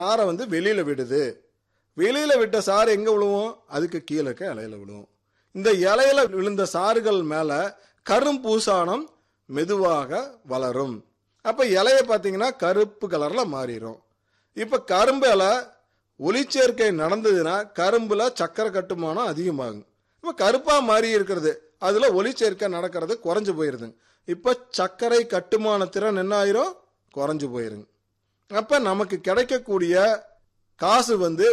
சாரை வந்து வெளியில விடுது வெளியில விட்ட சாறு எங்க விழுவும் அதுக்கு கீழே இருக்க இலையில விழுவும் இந்த இலையில விழுந்த சாறுகள் மேல கரும்பூசானம் மெதுவாக வளரும் அப்ப இலைய பார்த்தீங்கன்னா கருப்பு கலர்ல மாறிடும் இப்ப கரும்பு இலை ஒளிச்சேர்க்கை நடந்ததுன்னா கரும்புல சக்கரை கட்டுமானம் அதிகமாகும் இப்ப கருப்பா மாறி இருக்கிறது அதுல ஒளிச்சேர்க்கை நடக்கிறது குறைஞ்சு போயிருது இப்ப சர்க்கரை கட்டுமான திறன் என்ன ஆயிரும் குறைஞ்சு போயிருங்க அப்ப நமக்கு கிடைக்கக்கூடிய காசு வந்து